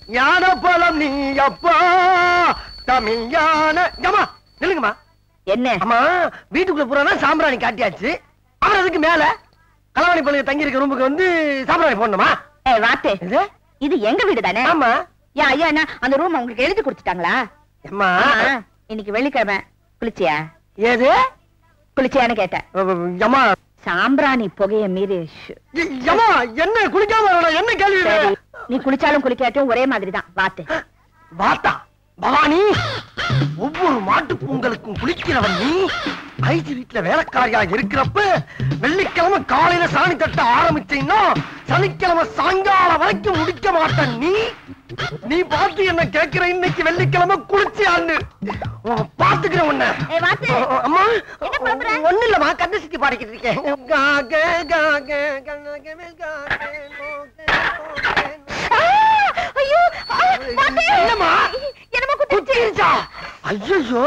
ஞான பலம் நீ அப்பா தமிழான ஏம்மா நில்லுங்கம்மா என்ன அம்மா வீட்டுக்குள்ள பூரா சாம்பிராணி காட்டியாச்சு அப்புறம் அதுக்கு மேல கலவாணி பள்ளிய தங்கி இருக்க ரூமுக்கு வந்து சாம்பிராணி போடணுமா ஏய் வாத்து இது இது எங்க வீடு தானே ஆமா ஏன் ஐயா என்ன அந்த ரூம் உங்களுக்கு எழுதி கொடுத்துட்டாங்களா அம்மா ஆ, இன்னைக்கு வெள்ளிக்கிழமை குளிச்சியா ஏது குளிச்சியான்னு கேட்டேன் அம்மா சாம்பிராணி புகைய மீறி ஷு. அம்மா என்ன குளிக்காம வரணும்? என்ன கேள்வி இது? சரி நீ குளிச்சாலும் குளிக்காட்டும் ஒரே மாதிரி தான் வாத்து வாத்தா பவானி ஒவ்வொரு மாட்டு பொங்கலுக்கும் குளிக்கிறவன் நீ ஐஜி வீட்டுல வேலைக்காரியா இருக்கிறப்ப வெள்ளிக்கிழமை காலையில சாணி தட்ட ஆரம்பிச்சீங்கன்னா சனிக்கிழமை சாயங்காலம் வரைக்கும் முடிக்க மாட்டேன் நீ நீ பார்த்து என்ன கேட்கிற இன்னைக்கு வெள்ளிக்கிழமை குளிச்சியான்னு பாத்துக்கிற உன்ன ஏய் வாத்து அம்மா என்ன குழம்புற? ஒண்ணு இல்லம்மா கந்த சித்தி பாடிக்கிட்டு இருக்கேன் காக, காக, கனகமே காக, மோக, மோக. ஆ, ஐயோ ஆ, வாத்து. என்னம்மா? என்னமோ குத்திருச்சு குத்திருச்சா ஐயோ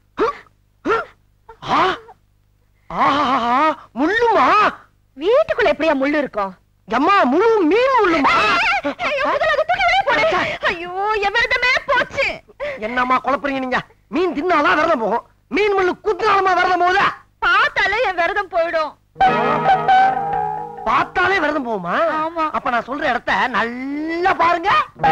முள்ளுமா வீட்டுக்குள்ள எப்படியா முள்ளு இருக்கும் அம்மா முழு மீன் முள்ளுமா ஐயோ, முதல்ல அதை தூக்கி வெளியே போடு. ஐயோ என் விரதமே போச்சு என்னம்மா குழப்பறீங்க நீங்க மீன் தின்னாலாம் விரதம் போகும் மீன் முள்ளு குத்தினாலுமா விரதம் போகுதா பார்த்தாலே என் விரதம் போயிடும் பார்த்தாலே விரதம் போகுமா ஆமா. அப்ப நான் சொல்ற இடத்த நல்லா பாருங்க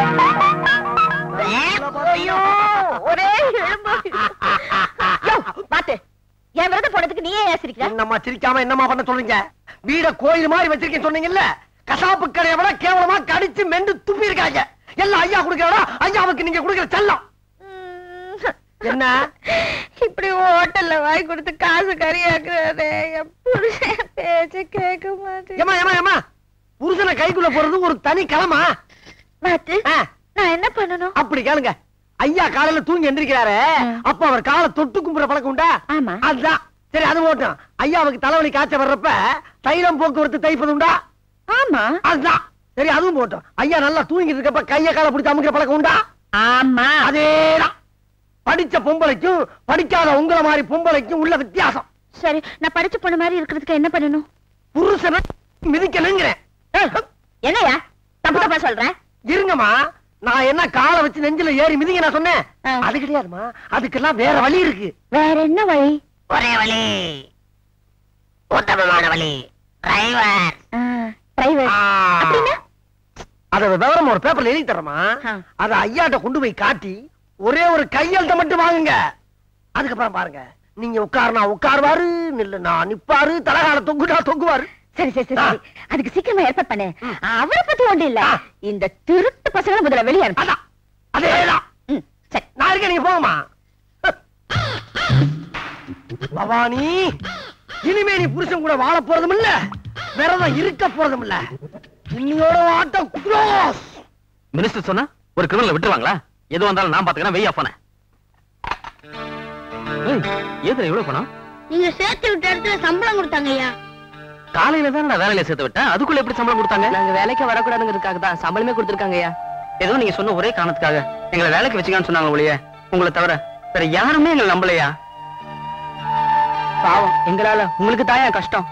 நல்லா பாருங்க. ஐயோ ஒரே எலும்பு யோ, பாத்து என் விரதம் போனதுக்கு நீயே ஏன் சிரிக்கிற என்னம்மா சிரிக்காம என்னம்மா பண்ண சொல்றீங்க வீட கோயில் மாதிரி வச்சிருக்கேன் சொன்னீங்கல்ல கசாப்பு கடையை விட கேவலமா கடிச்சு மெண்டு துப்பி இருக்காங்க எல்லாம் ஐயா குடுக்கிறா ஐயாவுக்கு நீங்க குடுக்கிற செல்லம் உம். என்ன இப்படி ஹோட்டல்ல வாங்கி கொடுத்து காசு கறியாக்குறாரு என் புருஷன் பேச்ச கேட்க மாட்டேன் ஏமா ஏமா ஏமா புருஷனை கைக்குள்ள போறது ஒரு தனி களமா பாத்து ஆ, நான் என்ன பண்ணணும் அப்படி கேளுங்க ஐயா காலையில தூங்கி எந்திரிக்கிறாரு ம். அப்ப அவர் காலை தொட்டு கும்புற பழக்கம் உண்டா ஆமா அதுதான் சரி அது ஓட்டும் ஐயாவுக்கு தலைவலி காய்ச்ச வர்றப்ப தைலம் போக்குவரத்து தைப்பது உண்டா ஆமா அதுதான் சரி அதுவும் போட்டும் ஐயா நல்லா தூங்கிட்டு இருக்கப்ப கைய காலை பிடிச்சு அமுக்கிற பழக்கம் உண்டா ஆமா அதேதான் படிச்ச பொம்பளைக்கும் படிக்காத உங்கள மாதிரி பொம்பளைக்கும் உள்ள வித்தியாசம் சரி நான் படிச்ச பொண்ணு மாதிரி இருக்கிறதுக்கு என்ன பண்ணணும் புருஷனை மிதிக்கணுங்கிறேன் என்னையா தப்பு தப்பா சொல்றேன் இருங்கம்மா நான் என்ன காலை வச்சு நெஞ்சில ஏறி மிதிங்க நான் சொன்னேன் ஆ. அது கிடையாதுமா அதுக்கெல்லாம் வேற வழி இருக்கு வேற என்ன வழி ஒரே வழி உத்தமமான வழி டிரைவர் டிரைவர் அப்படின்னா அத விவரம் ஒரு பேப்பர்ல எழுதி தரமா ஆ. அத ஐயாட்ட கொண்டு போய் காட்டி ஒரே ஒரு கையெழுத்த மட்டும் வாங்குங்க அதுக்கப்புறம் பாருங்க நீங்க உட்காருனா உட்காருவாரு நில்லுனா நிப்பாரு தலகால தொங்குனா தொங்குவாரு சரி சரி சரி ஆ. சரி. அதுக்கு சீக்கிரமா ஏற்பாடு பண்ணு ம். அவளை பத்தி ஒண்ணு இல்ல ஆ. இந்த திருட்டு பசங்களை முதல்ல வெளியே அனுப்பு அதான் அதேதான் ம், சரி நான் இருக்கேன் நீங்க போங்கம்மா பவானி இனிமே நீ புருஷன் கூட வாழ போறதும் இல்ல விரதம் இருக்க போறதும் இல்ல இன்னையோட ஆட்டம் க்ளோஸ் மினிஸ்டர் சொன்னா ஒரு கிரிமினல் விட்டுருவாங்களா எது வந்தாலும் நான் பாத்துக்கிறேன் வெய்யா போனேன் ஏதுல எவ்வளவு பணம் நீங்க சேர்த்து விட்ட இடத்துல சம்பளம் கொடுத்தாங்க ஐயா காலையில தான் நான் வேலையில சேர்த்து விட்டேன் அதுக்குள்ள எப்படி சம்பளம் கொடுத்தாங்க நாங்க வேலைக்கு வரக்கூடாதுங்கிறதுக்காக தான் சம்பளமே கொடுத்துருக்காங்கய்யா ஏதோ நீங்க சொன்ன ஒரே காரணத்துக்காக எங்களை வேலைக்கு வச்சுக்கான்னு சொன்னாங்க ஒழிய உங்களை தவிர வேற யாருமே எங்களை நம்பலையா பாவம் எங்களால உங்களுக்கு தாயா கஷ்டம்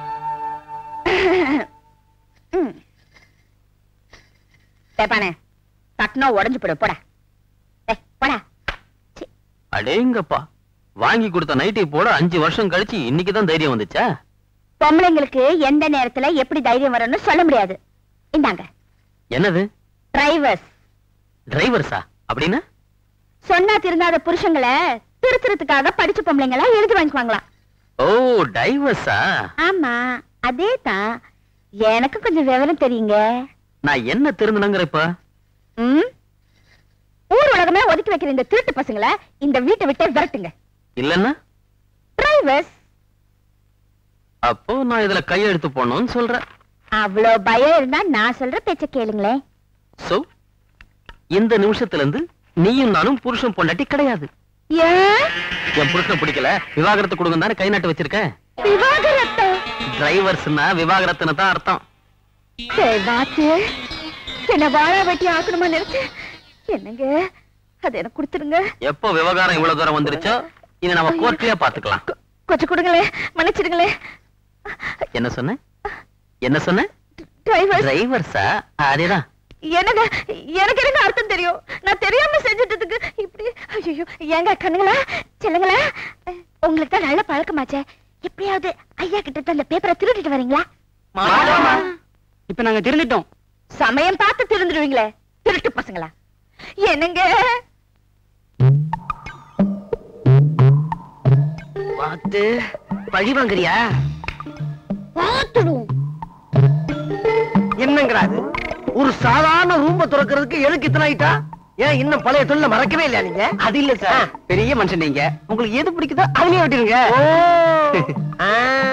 பேப்பானே கட்டினா உடஞ்சு போடு போடா ஏய், போடா சீ, அடேங்கப்பா வாங்கி கொடுத்த நைட்டி போட அஞ்சு வருஷம் கழிச்சு இன்னைக்கு தான் தைரியம் வந்துச்சா பொம்பளைங்களுக்கு எந்த நேரத்துல எப்படி தைரியம் வரும்னு சொல்ல முடியாது இந்தாங்க என்னது டிரைவர்ஸ் டிரைவர்ஸா அப்படின்னா சொன்னா திருந்தாத புருஷங்களை திருத்துறதுக்காக படிச்ச பொம்பளைங்களா எழுதி வாங்கிக்குவாங்களாம் ஓ டைவர்ஸா ஆமா அதே தான் எனக்கு கொஞ்சம் விவரம் தெரியுங்க நான் என்ன திருந்தணுங்கிற இப்ப ம்? ஊர் உலகமே ஒதுக்கி வைக்கிற இந்த திருட்டு பசங்களை இந்த வீட்டை விட்டே விரட்டுங்க இல்லன்னா டிரைவர்ஸ் அப்போ நான் இதுல கையெழுத்து போடணும்னு சொல்றேன் அவ்வளோ பயம் இருந்தா நான் சொல்ற பேச்ச கேளுங்களேன் சோ இந்த நிமிஷத்துல இருந்து நீயும் நானும் புருஷன் பொண்டாட்டி கிடையாது ஏன் என் புருஷனை பிடிக்கல விவாகரத்து கொடுங்க தானே கை நாட்டு வச்சிருக்கேன் விவாகரத்தம் டிரைவர்ஸ்னா விவாகரத்துன்னு தான் அர்த்தம் சரி வாத்து என்ன வாழ வெட்டி ஆக்கணுமா நினைச்சு என்னங்க அது எனக்கு கொடுத்துருங்க எப்போ விவகாரம் இவ்வளவு தூரம் வந்துருச்சோ இனி நம்ம கோர்ட்லயே பாத்துக்கலாம் கொ- கொஞ்சம் கொடுங்களேன் மன்னிச்சிடுங்களேன் என்ன சொன்ன என்ன சொன்ன டிரைவர் டிரைவர்ஸா அதேதான் என்னங்க எனக்கு என்னங்க அர்த்தம் தெரியும் நான் தெரியாம செஞ்சுட்டதுக்கு இப்படி ஐயோ ஏங்க கண்ணுங்களா செல்லுங்களா உங்களுக்கு தான் நல்ல பழக்கமாச்சே எப்படியாவது ஐயா கிட்ட இருந்து அந்த பேப்பரை திருடிட்டு வரீங்களா மாட்டோமா. இப்ப நாங்க திருந்திட்டோம் சமயம் பார்த்து திருந்துடுவீங்களே திருட்டு பசங்களா என்னங்க பார்த்து பழி வாங்குறியா பார்த்துடுவோம் என்னங்கிறாரு ஒரு சாதாரண ரூம்ப திறக்கிறதுக்கு எதுக்கு இத்தனை ஆயிட்டா ஏன் இன்னும் பழைய தொழில மறக்கவே இல்லையா நீங்க அது இல்ல சார் பெரிய மனுஷன் நீங்க உங்களுக்கு எது பிடிக்குதோ அதுலயே விட்டுருங்க ஓ ஆ.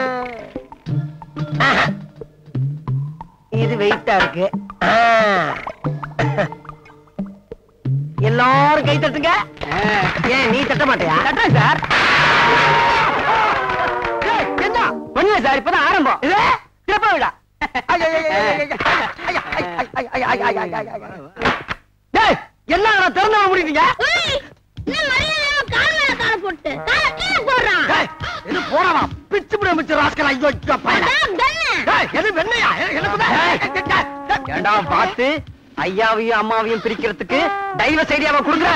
ஆஹா. இது வெயிட்டா இருக்கு ஆ. எல்லாரும் கை தட்டுங்க ஏன் நீ தட்ட மாட்டியா தட்டுறேன் சார் ஏய், என்ன ஒண்ணுல சார் இப்பதான் ஆரம்பம் இது? சிறப்பா விடா ஐயா, ஐயா, ஐயா, ஐயா, ஐயா, ஐயா, ஐயா, ஐயா, ஐயா, ஐயா, ஐயா, ஐயா, ஐயா. டேய், என்ன நான் திறந்து விட முடியுங்க ஏய், என்ன மரியாதை இல்லாம கால் மேல காலை போட்டு காலை கீழே போடுறான் இது போறவா பிச்சு பிடி மிச்சு ராஸ்கல் ஐயோ ஐயோ, பயலே. அதான் கண்ணு. டேய், எது வெண்ணையா எ- எனக்கு தான். டேய், டேய், டேய். ஏண்டா பார்த்து ஐயாவையும் அம்மாவையும் பிரிக்கிறதுக்கு டைவர்ஸ் ஐடியாவை கொடுக்குற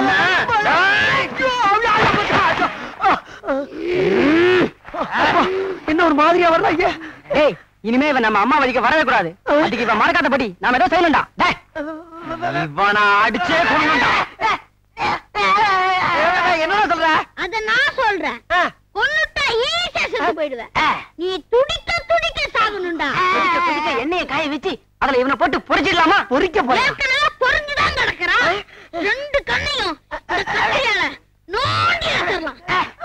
என்ன ஒரு மாதிரியா வரல ஐயா ஏய் இனிமே இவன் நம்ம அம்மா வழிக்கு வரவே கூடாது அதுக்கு இவன் மறக்காதபடி நாம ஏதோ செய்யணும்டா டேய் இவனை அடிச்சே கொள்ளணும்டா என்ன சொல்ற அத நான் சொல்றேன் ஆ. கொன்னுட்டா ஈஸியா செத்து போயிடுவேன் நீ துடிக்க துடிக்க சாகணும்டா குடிக்க குடிக்க எண்ணெயை காய வச்சு அதுல இவனை போட்டு பொரிச்சிடலாமா பொறிக்க போறேன் ஏற்கனவே பொறிஞ்சுதான் கிடக்குறான் ரெண்டு கண்ணையும் இந்த கட்டையால நோண்டி எடுத்துடலாம்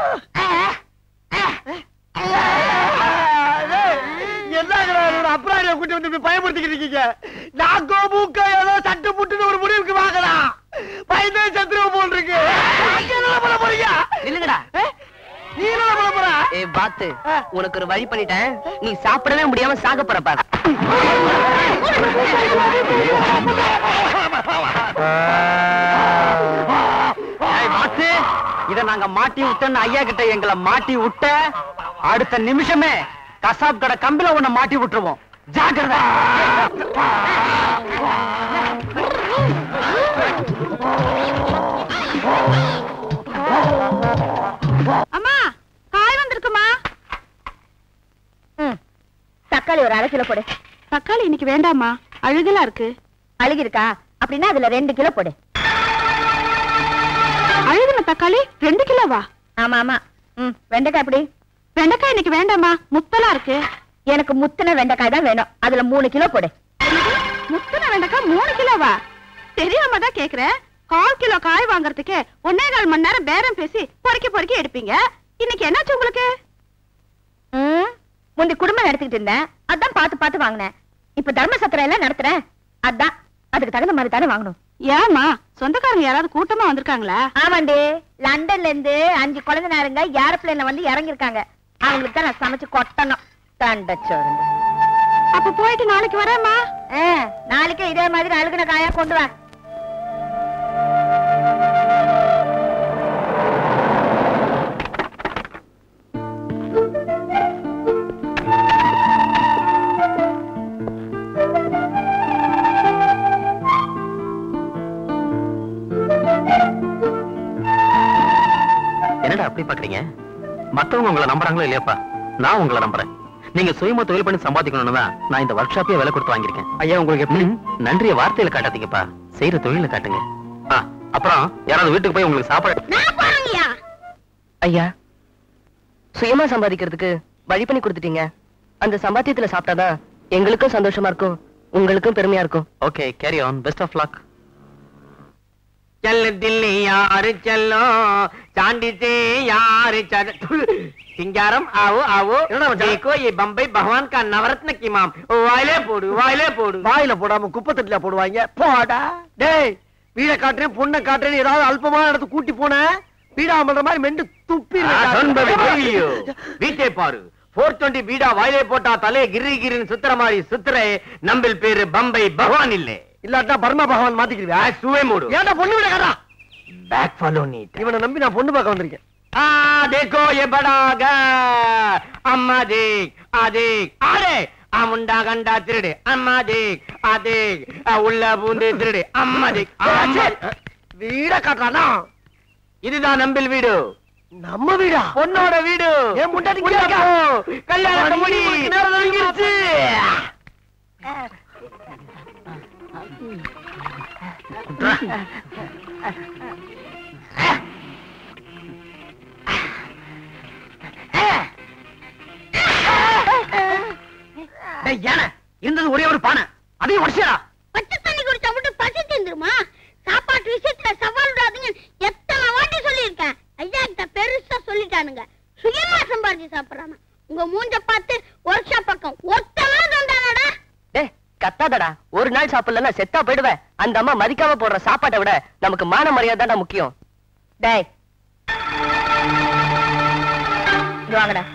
என்ன அப்புறம் கூட்டி வந்து இப்படி பயமுறுத்திக்கிட்டு இருக்கீங்க நாக்கோ மூக்கோ ஏதோ சட்டு புட்டுன்னு ஒரு முடிவுக்கு வாங்கலாம் பயந்தே சத்துருவ போல் இருக்கு அங்க என்ன பண்ண போறீங்க நில்லுங்கடா நீ என்ன பண்ண போற ஏ பாத்து உனக்கு ஒரு வழி பண்ணிட்டேன் நீ சாப்பிடவே முடியாம சாக போற பாரு ஏய் மாத்து இத நாங்க மாட்டி விட்டோன்னு ஐயா கிட்ட எங்களை மாட்டி விட்ட அடுத்த நிமிஷமே கசாப் கடை கம்பில உன்னை மாட்டி விட்டுருவோம் ஜாக்கிரதை அம்மா காய் வந்திருக்குமா தக்காளி ஒரு அரை கிலோ போடு தக்காளி இன்னைக்கு வேண்டாமா அழுகலா இருக்கு அழுகி இருக்கா அப்படின்னா அதுல ரெண்டு கிலோ போடு அழுகுன தக்காளி ரெண்டு கிலோவா ஆமா ஆமா ம் வெண்டைக்காய் எப்படி வெண்டைக்காய் இன்னைக்கு வேண்டாமா முத்தலா இருக்கு எனக்கு முத்தின வெண்டைக்காய் தான் வேணும் அதுல மூணு கிலோ போடு முத்தின வெண்டைக்காய் மூணு கிலோவா தெரியாம தான் கேக்குறேன் கால் கிலோ காய் வாங்குறதுக்கு ஒன்னே கால் மணி நேரம் பேரம் பேசி பொறுக்கி பொறுக்கி எடுப்பீங்க இன்னைக்கு என்னாச்சு உங்களுக்கு முந்தி குடும்பம் நடத்திக்கிட்டு இருந்தேன் அதான் பார்த்து பார்த்து வாங்கினேன் இப்ப தர்ம சத்திரம் எல்லாம் நடத்துறேன் அதான் அதுக்கு தகுந்த மாதிரி தானே வாங்கணும் ஏமா சொந்தக்காரங்க யாராவது கூட்டமா வந்திருக்காங்களா ஆமாண்டி லண்டன்ல இருந்து அஞ்சு குழந்தைனாருங்க ஏரோப்ளேன்ல வந்து இறங்கிருக்காங்க அவங்களுக்கு தான் நான் சமைச்சு கொட்டணும் தண்டச்சோறுங்க அப்ப போயிட்டு நாளைக்கு வரேம்மா நாளைக்கு இதே மாதிரி அழுகுன காயா கொண்டு வா என்னடா அப்படி பாக்குறீங்க மத்தவங்க உங்களை நம்புறாங்களோ இல்லையாப்பா நான் உங்களை நம்புறேன் நீங்க சுயமா தொழில் பண்ணி சம்பாதிக்கணும்னு தான் நான் இந்த ஒர்க் ஷாப்பே விலை கொடுத்து வாங்கியிருக்கேன் ஐயா உங்களுக்கு எப்படி ம், நன்றிய வார்த்தையில காட்டாதீங்கப்பா செய்யற தொழில காட்டுங்க ஆ, அப்புறம் யாராவது வீட்டுக்கு போய் உங்களுக்கு சாப்பாடு நான் போறேங்கய்யா ஐயா சுயமா சம்பாதிக்கிறதுக்கு வழி பண்ணி கொடுத்துட்டீங்க அந்த சம்பாத்தியத்துல சாப்பிட்டாதான் எங்களுக்கும் சந்தோஷமா இருக்கும் உங்களுக்கும் பெருமையா இருக்கும் okay carry on best of luck चल दिल्ली यार चलो चांदी से यार चल सिंगारम आओ आओ என்னடா மச்சான்? देखो ये बम्बई भगवान का नवरत्न की माम वायले पोडू वायले पोडू வாயில போடாம குப்பை தட்டில போடுவாங்க போடா டேய் வீட காட்டுறேன் பொண்ணை காட்டுறேன் ஏதாவது அல்பமான இடத்து கூட்டி போன வீடா பண்ற மாதிரி மெண்டு துப்பி வீட்டை பாரு போர் டுவெண்ட்டி பீடா வாயிலே போட்டா தலே கிரி கிரின்னு சுத்துற மாதிரி சுத்துற நம்பில் பேரு பம்பை பகவான் இல்லே இல்லாட்டா பர்மா பகவான் மாத்திக்கிறியா சுவை மூடு ஏன்டா பொண்ணு வீட காட்டா பேக் ஃபாலோ நீட் இவனை நம்பி நான் பொண்ணு பார்க்க வந்திருக்கேன் आ देखो ये बड़ा घर अम्मा देख आ देख अरे அமுண்டா கண்டா திருடு அம்மாதிக் அதிக் உள்ள பூந்து திருடு அம்மாதிக் வீட காட்டுறானா இதுதான் நம்பில் வீடு நம்ம வீடா பொண்ணோட வீடு என் முன்னாடி உள்ள கேட்க. போ. கல்யாணத்தை முடி நேரம் நெருங்கிருச்சு. டேய், யானை இருந்தது ஒரே ஒரு பானை அதையும் உடச்சியா பச்சை தண்ணி குடிச்சா மட்டும் பசி தந்துருமா சாப்பாட்டு விஷயத்துல சவால் விடாதீங்க எத்தனை வாட்டி சொல்லியிருக்கேன் ஐயா கிட்ட பெருசா சொல்லிட்டானுங்க சுயமா சம்பாதிச்சு சாப்பிடுறாங்க உங்க மூஞ்ச பார்த்து ஒர்க் ஷாப் பக்கம் ஒத்தலாம் தந்தானடா டேய் கத்தாதடா ஒரு நாள் சாப்பிடலன்னா செத்தா போயிடுவேன் அந்த அம்மா மதிக்காம போடுற சாப்பாட்டை விட நமக்கு மான மரியாதை தான் முக்கியம் டேய் இங்க வாங்கடா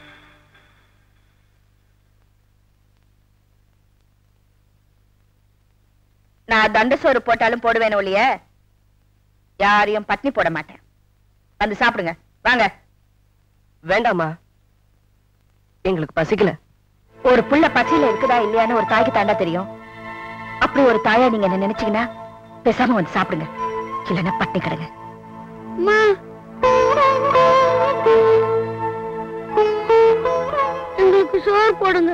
நான் தண்ட சோறு போட்டாலும் போடுவேன் ஒழிய யாரையும் பட்னி போட மாட்டேன் வந்து சாப்பிடுங்க வாங்க வேண்டாமா எங்களுக்கு பசிக்கல ஒரு புள்ள பச்சையில இருக்குதா இல்லையான்னு ஒரு தாய்க்கு தாண்டா தெரியும் அப்படி ஒரு தாயா நீங்க என்ன நினைச்சீங்கன்னா பேசாம வந்து சாப்பிடுங்க இல்லைன்னா பட்னி கிடங்க அம்மா எங்களுக்கு சோறு போடுங்க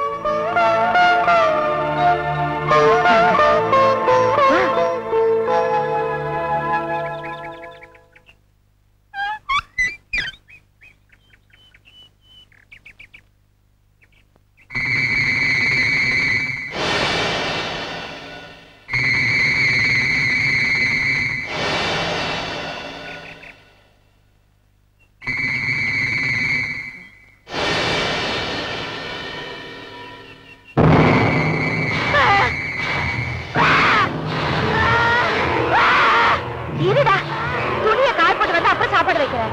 இருடா துணிய காய் போட்டு வந்து அப்புறம் சாப்பாடு வைக்கிறேன்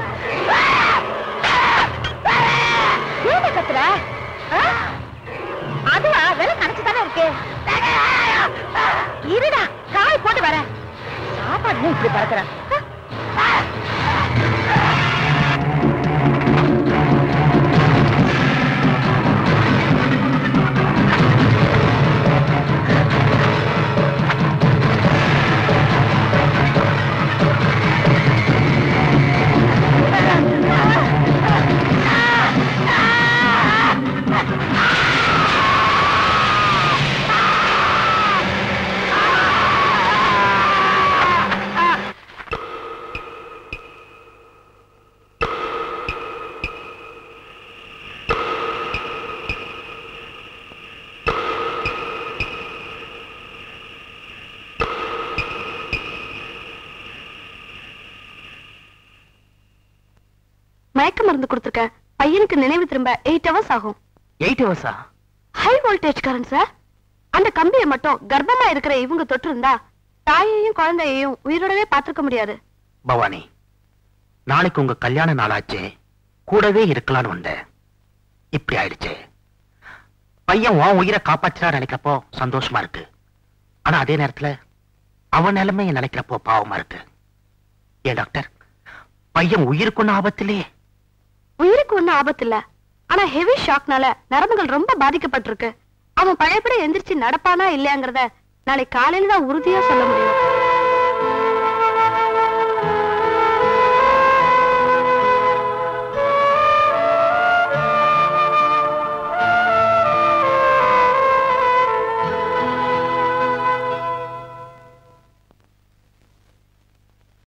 ஏன் கத்துற ஆ? அதுவா விலை கணச்சு தானே இருக்கு இருடா காய் போட்டு வரேன் சாப்பாடு இப்படி பறக்குறேன் மயக்க மருந்து கொடுத்துருக்கேன் பையனுக்கு நினைவு திரும்ப எயிட் ஹவர்ஸ் ஆகும் எயிட் ஹவர்ஸா ஹை வோல்டேஜ் கரண்ட் சார் அந்த கம்பியை மட்டும் கர்ப்பமா இருக்கிற இவங்க தொட்டு இருந்தா தாயையும் குழந்தையையும் உயிரோடவே பார்த்திருக்க முடியாது பவானி நாளைக்கு உங்க கல்யாண நாளாச்சே கூடவே இருக்கலாம்னு வந்தேன் இப்படி ஆயிடுச்சு பையன் உன் உயிரை காப்பாற்றா நினைக்கிறப்போ சந்தோஷமா இருக்கு ஆனா அதே நேரத்துல அவன் நிலைமையை நினைக்கிறப்போ பாவமா இருக்கு ஏன் டாக்டர் பையன் உயிருக்கு ஒண்ணு ஆபத்திலேயே உயிருக்கு ஒண்ணும் ஆபத்து இல்ல ஆனா ஹெவி ஷாக்னால நரம்புகள் ரொம்ப பாதிக்கப்பட்டிருக்கு அவன் பழையபடி எந்திரிச்சு நடப்பானா இல்லையாங்கிறத நாளை காலையில தான் உறுதியா சொல்ல முடியும்